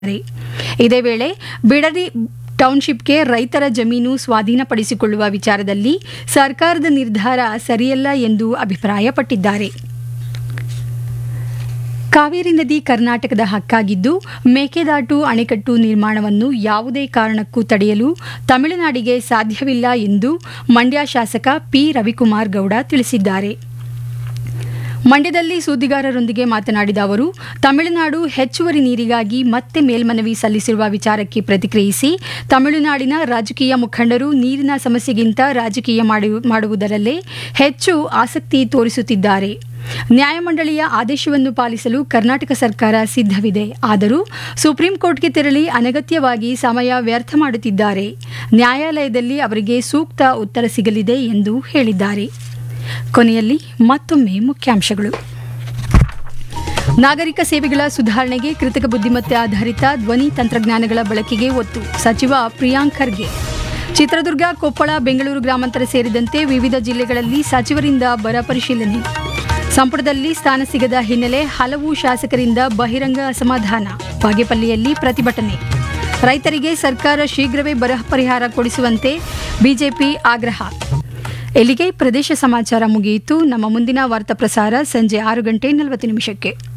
ಇದೇ ವೇಳೆ ಬಿಡದಿ ಟೌನ್ಶಿಪ್ಗೆ ರೈತರ ಜಮೀನು ಸ್ವಾಧೀನಪಡಿಸಿಕೊಳ್ಳುವ ವಿಚಾರದಲ್ಲಿ ಸರ್ಕಾರದ ನಿರ್ಧಾರ ಸರಿಯಲ್ಲ ಎಂದು ಅಭಿಪ್ರಾಯಪಟ್ಟಿದ್ದಾರೆ ಕಾವೇರಿ ನದಿ ಕರ್ನಾಟಕದ ಹಕ್ಕಾಗಿದ್ದು ಮೇಕೆದಾಟು ಅಣೆಕಟ್ಟು ನಿರ್ಮಾಣವನ್ನು ಯಾವುದೇ ಕಾರಣಕ್ಕೂ ತಡೆಯಲು ತಮಿಳುನಾಡಿಗೆ ಸಾಧ್ಯವಿಲ್ಲ ಎಂದು ಮಂಡ್ಯ ಶಾಸಕ ಪಿ ರವಿಕುಮಾರ್ ಗೌಡ ತಿಳಿಸಿದ್ದಾರೆ ಮಂಡ್ಯದಲ್ಲಿ ಸುದ್ದಿಗಾರರೊಂದಿಗೆ ಮಾತನಾಡಿದ ಅವರು ತಮಿಳುನಾಡು ಹೆಚ್ಚುವರಿ ನೀರಿಗಾಗಿ ಮತ್ತೆ ಮೇಲ್ಮನವಿ ಸಲ್ಲಿಸಿರುವ ವಿಚಾರಕ್ಕೆ ಪ್ರತಿಕ್ರಿಯಿಸಿ ತಮಿಳುನಾಡಿನ ರಾಜಕೀಯ ಮುಖಂಡರು ನೀರಿನ ಸಮಸ್ಯೆಗಿಂತ ರಾಜಕೀಯ ಮಾಡಿ- ಮಾಡುವುದರಲ್ಲೇ ಹೆಚ್ಚು ಆಸಕ್ತಿ ತೋರಿಸುತ್ತಿದ್ದಾರೆ ನ್ಯಾಯಮಂಡಳಿಯ ಆದೇಶವನ್ನು ಪಾಲಿಸಲು ಕರ್ನಾಟಕ ಸರ್ಕಾರ ಸಿದ್ಧವಿದೆ ಆದರೂ ಸುಪ್ರೀಂ ಕೋರ್ಟ್ಗೆ ತೆರಳಿ ಅನಗತ್ಯವಾಗಿ ಸಮಯ ವ್ಯರ್ಥ ಮಾಡುತ್ತಿದ್ದಾರೆ ನ್ಯಾಯಾಲಯದಲ್ಲಿ ಅವರಿಗೆ ಸೂಕ್ತ ಉತ್ತರ ಸಿಗಲಿದೆ ಎಂದು ಹೇಳಿದ್ದಾರೆ ಕೊನೆಯಲ್ಲಿ ಮತ್ತೊಮ್ಮೆ ಮುಖ್ಯಾಂಶಗಳು ನಾಗರಿಕ ಸೇವೆಗಳ ಸುಧಾರಣೆಗೆ ಕೃತಕ ಬುದ್ಧಿಮತ್ತೆ ಆಧಾರಿತ ಧ್ವನಿ ತಂತ್ರಜ್ಞಾನಗಳ ಬಳಕೆಗೆ ಒತ್ತು ಸಚಿವ ಪ್ರಿಯಾಂಕ್ ಖರ್ಗೆ ಚಿತ್ರದುರ್ಗ ಕೊಪ್ಪಳ ಬೆಂಗಳೂರು ಗ್ರಾಮಾಂತರ ಸೇರಿದಂತೆ ವಿವಿಧ ಜಿಲ್ಲೆಗಳಲ್ಲಿ ಸಚಿವರಿಂದ ಬರ ಪರಿಶೀಲನೆ ಸಂಪುಟದಲ್ಲಿ ಸ್ಥಾನ ಸಿಗದ ಹಿನ್ನೆಲೆ ಹಲವು ಶಾಸಕರಿಂದ ಬಹಿರಂಗ ಅಸಮಾಧಾನ ಬಾಗೇಪಲ್ಲಿಯಲ್ಲಿ ಪ್ರತಿಭಟನೆ ರೈತರಿಗೆ ಸರ್ಕಾರ ಶೀಘ್ರವೇ ಬರ ಪರಿಹಾರ ಕೊಡಿಸುವಂತೆ ಬಿಜೆಪಿ ಆಗ್ರಹ ಇಲ್ಲಿಗೆ ಪ್ರದೇಶ ಸಮಾಚಾರ ಮುಗಿಯಿತು ನಮ್ಮ ಮುಂದಿನ ವಾರ್ತಾ ಪ್ರಸಾರ ಸಂಜೆ ಆರು ಗಂಟೆ ನಲವತ್ತು ನಿಮಿಷಕ್ಕೆ